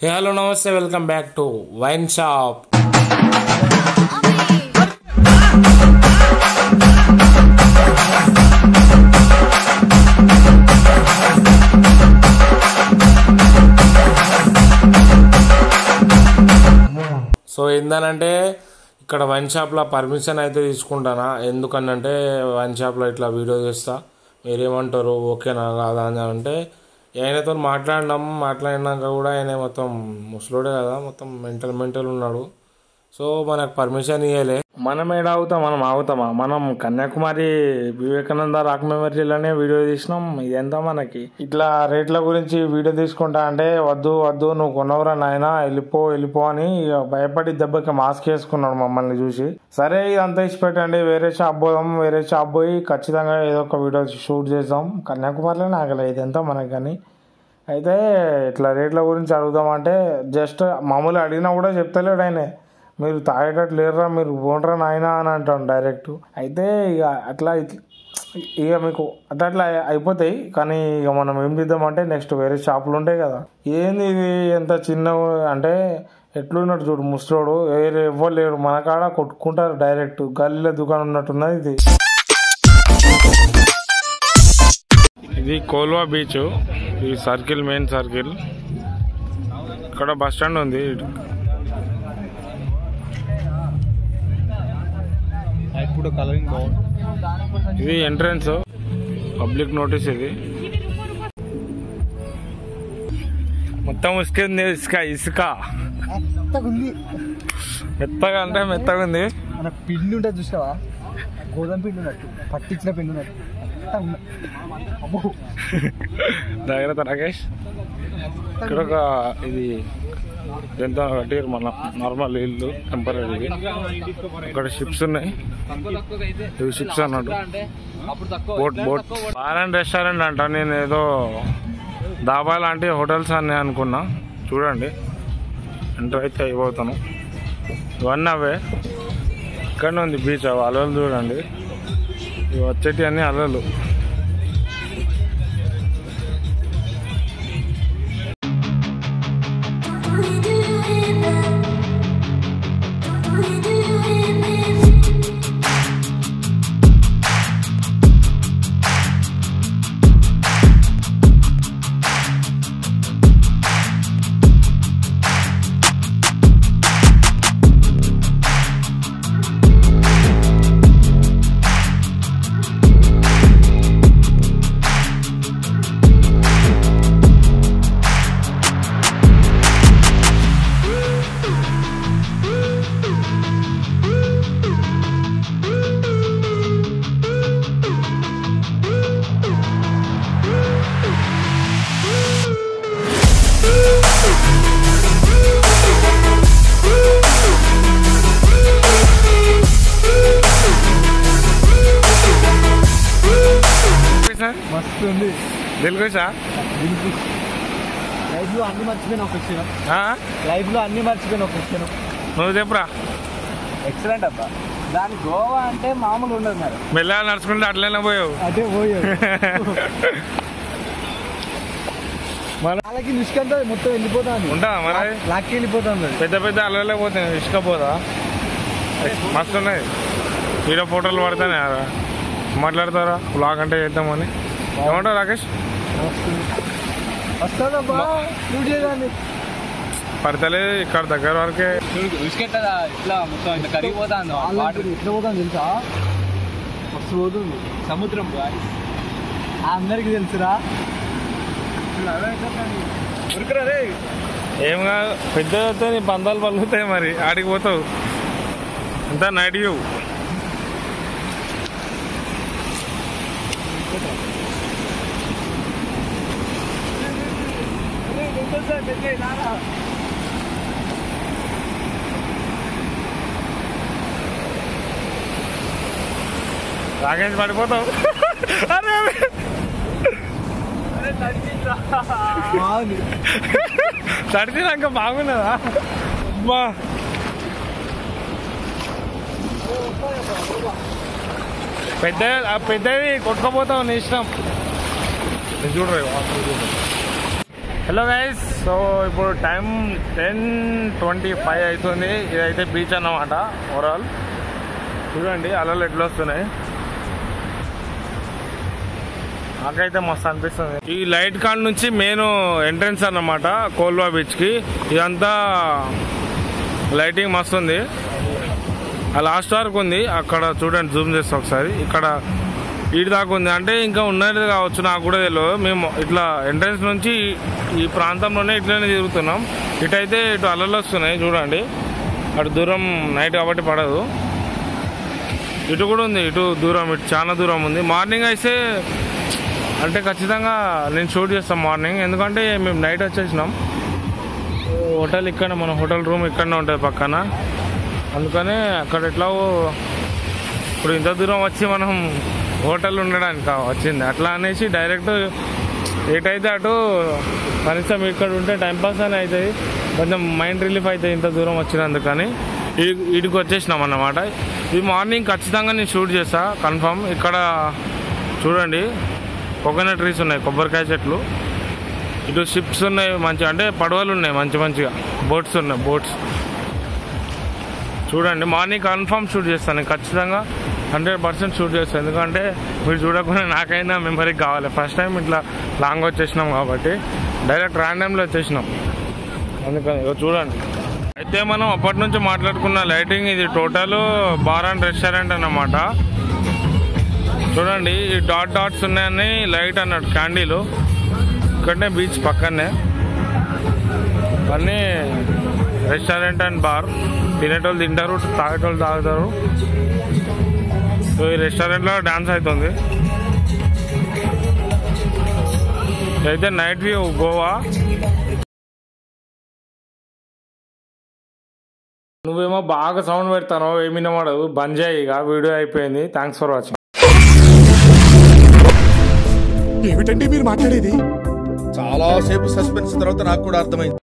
Hey hello namaste welcome back to wine shop so ఏందనంటే ఇక్కడ wine షాప్లో పర్మిషన్ అయితే తీసుకుంటానా ఎందుకనంటే వైన్ షాప్లో ఇట్లా వీడియో చేస్తా మీరేమంటారు ఓకేనా కాదా అని అంటే ఆయనతో మాట్లాడినాం మాట్లాడినాక కూడా ఆయన మొత్తం ముసలోడే కదా మొత్తం మెంటల్ మెంటల్ ఉన్నాడు సో మనకు పర్మిషన్ ఇవ్వలే మనం ఏడ అవుతాం మనం ఆగుతామా మనం కన్యాకుమారి వివేకానంద రాక్ మెమరీలోనే వీడియో తీసినాం ఇదంతా మనకి ఇట్లా రేట్ల గురించి వీడియో తీసుకుంటా అంటే వద్దు వద్దు నువ్వు కొనవరా నాయన వెళ్ళిపో వెళ్ళిపో అని ఇక భయపడి దెబ్బకి మాస్క్ వేసుకున్నాడు మమ్మల్ని చూసి సరే ఇదంతా ఇచ్చి పెట్టండి వేరే షాప్ పోదాం వేరే షాప్ పోయి ఖచ్చితంగా ఏదో ఒక వీడియో షూట్ చేద్దాం కన్యాకుమారిలోనే ఆగలే ఇదంతా మనకి కానీ అయితే ఇట్లా రేట్ల గురించి అడుగుదామంటే జస్ట్ మామూలుగా అడిగినా కూడా చెప్తలేడు ఆయన మీరు తాగేటట్టు లేరురా మీరు పోండ్రా నాయన అని అంటాం డైరెక్ట్ అయితే ఇక అట్లా ఇట్లా ఇక మీకు అట్లా అట్లా అయిపోతాయి కానీ ఇక మనం ఏం చేద్దామంటే నెక్స్ట్ వేరే షాపులు ఉంటాయి కదా ఏంది ఇది ఎంత చిన్న అంటే ఎట్లున్నాడు చూడు ముసలోడు వేరే ఎవ్వరు లేడు మన కాడ కొట్టుకుంటారు డైరెక్ట్ గల్లీలో దుకాణం ఉన్నట్టున్నది ఇది ఇది కోల్వా బీచ్ ఈ సర్కిల్ మెయిన్ సర్కిల్ ఇక్కడ బస్ స్టాండ్ ఉంది ఇప్పుడు కలరింగ్ బాగుంది ఇది ఎంట్రన్స్ పబ్లిక్ నోటీస్ ఇది మొత్తం ఇసుక ఉంది ఇసుక ఇసుక ఉంది మెత్తగా అంటే మెత్తగా ఉంది మన పిండి ఉంటుంది చూసావా గోధుమ పిండి ఉన్నట్టు పట్టించిన పిండి ఉన్నట్టు అంతా ఉంది. అబ్బో జాగ్రత్త రాకేష్ ఇక్కడ ఒక ఇది ఎంత కట్టారు మన నార్మల్ ఇల్లు టెంపరీ ఇక్కడ షిప్స్ ఉన్నాయి ఇవి షిప్స్ అన్నట్టు boat boat bar and restaurant అంట నేను ఏదో దాబా లాంటి హోటల్స్ అని అనుకున్నా చూడండి ఎంటర్ అయితే అయిపోతాను ఇవన్నీ అవే ఇక్కడనే ఉంది బీచ్ అవి అలలు చూడండి ఇవి వచ్చేటి అన్ని అలలు మస్తు ఉంది తెలుగుసా లైఫ్ లో అన్ని మర్చిపోయిన ఒక ఇచ్చిన లైఫ్ లో అన్ని మర్చిపోయిన ఒక ఇచ్చిన నువ్వు చెప్పురా ఎక్సలెంట్ అబ్బా దాని గోవా అంటే మామూలు ఉండదు మరి మెల్లగా నడుచుకుంటే అట్లనే పోయావు అదే పోయాడు వాళ్ళకి నిష్కంతా మొత్తం వెళ్ళిపోతాను ఉంటా మరి లాక్కి వెళ్ళిపోతుంది అది పెద్ద పెద్ద అల్లలే పోతాయి ఇసుకపోదా మస్తు ఉన్నాయి వీడియో ఫోటోలు పడతానే మాట్లాడతారా బ్లాగ్ అంటే చేద్దామని ఏమంటావు రాకేష్ వస్తుందబ్బా షూట్ చేయదాన్ని పడతలే ఇక్కడ దగ్గర వరకే విసుకెట్టదా ఇట్లా మొత్తం ఇట్లా కరిగిపోతాంది వాటర్ ఎట్లా పోతాను తెలుసా మస్తు పోతుంది సముద్రం అందరికి తెలుసురా ఉరుకురా రే ఏం కాదు పెద్ద నీ బంధాలు పలుకుతాయి మరి ఆడికి పోతావు అంతా నైట్ వ్యూ రాకేష్ పడిపోతావు అరే అరే బాగుంది తడిచినాక బాగున్నదా అబ్బా పెద్ద ఆ పెద్దది కొట్టుకోపోతావు నీ ఇష్టం ఇది చూడరు హలో గైస్ సో ఇప్పుడు టైం టెన్ ట్వంటీ ఫైవ్ అవుతుంది ఇదైతే బీచ్ అన్నమాట ఓవరాల్ చూడండి అలలు ఎట్లా వస్తున్నాయి నాకైతే మస్తు అనిపిస్తుంది ఈ లైట్ కాడ నుంచి మెయిన్ ఎంట్రన్స్ అన్నమాట కోల్వా బీచ్ కి ఇదంతా లైటింగ్ మస్తు ఉంది ఆ లాస్ట్ వరకు ఉంది అక్కడ చూడండి జూమ్ చేస్తా ఒకసారి ఇక్కడ ఈడు దాకా ఉంది అంటే ఇంకా ఉన్నది కావచ్చు నాకు కూడా తెలియదు మేము ఇట్లా ఎంట్రన్స్ నుంచి ఈ ప్రాంతంలోనే ఇట్లనే తిరుగుతున్నాం ఇటైతే ఇటు అలలు వస్తున్నాయి చూడండి అటు దూరం నైట్ కాబట్టి పడదు ఇటు కూడా ఉంది ఇటు దూరం ఇటు చాలా దూరం ఉంది మార్నింగ్ అయితే అంటే ఖచ్చితంగా నేను షూట్ చేస్తాను మార్నింగ్ ఎందుకంటే మేము నైట్ వచ్చేసినాం హోటల్ ఇక్కడ మన హోటల్ రూమ్ ఇక్కడనే ఉంటుంది పక్కన అందుకనే అక్కడ ఎట్లా ఇప్పుడు ఇంత దూరం వచ్చి మనం హోటల్ ఉండడానికి కా- వచ్చింది అట్లా అనేసి డైరెక్ట్ ఎటైతే అటు కనీసం ఇక్కడ ఉంటే టైంపాస్ అని అవుతుంది కొంచెం మైండ్ రిలీఫ్ అవుతుంది ఇంత దూరం వచ్చినందుకని ఈ- ఈడికి వచ్చేసినాం అన్నమాట ఇది మార్నింగ్ ఖచ్చితంగా నేను షూట్ చేస్తా కన్ఫర్మ్ ఇక్కడ చూడండి కోకోనట్ ట్రీస్ ఉన్నాయి కొబ్బరికాయ చెట్లు ఇటు షిప్స్ ఉన్నాయి మంచి అంటే పడవలు ఉన్నాయి మంచి మంచిగా బోట్స్ ఉన్నాయి బోట్స్ చూడండి మార్నింగ్ కన్ఫర్మ్ షూట్ చేస్తాను నేను ఖచ్చితంగా హండ్రెడ్ పర్సెంట్ షూట్ చేస్తాను ఎందుకంటే మీరు చూడకుండా నాకైనా మెమరీ కావాలి ఫస్ట్ టైం ఇట్లా లాంగ్ వచ్చేసినాం కాబట్టి డైరెక్ట్ ర్యాండమ్లో వచ్చేసినాం అందుకని ఇగో చూడండి అయితే మనం అప్పటి నుంచి మాట్లాడుకున్న లైటింగ్ ఇది టోటల్ బార్ అండ్ రెస్టారెంట్ అన్నమాట చూడండి ఈ డాట్ డాట్స్ ఉన్నాయని లైట్ అన్నట్టు క్యాండీలు ఇక్కడనే బీచ్ పక్కనే అన్నీ రెస్టారెంట్ అండ్ బార్ తినేటోళ్ళు తింటారు తాగేటోళ్ళు తాగుతారు సో ఈ రెస్టారెంట్లో డాన్స్ అవుతుంది అయితే నైట్ వ్యూ గోవా నువ్వేమో బాగా సౌండ్ పెడతాను ఏమి వినబడదు బంద్ చేయి ఇక వీడియో అయిపోయింది థ్యాంక్స్ ఫర్ వాచింగ్ ఏమిటండి మీరు మాట్లాడేది చాలా సేపు సస్పెన్స్ తర్వాత నాకు కూడా అర్థమైంది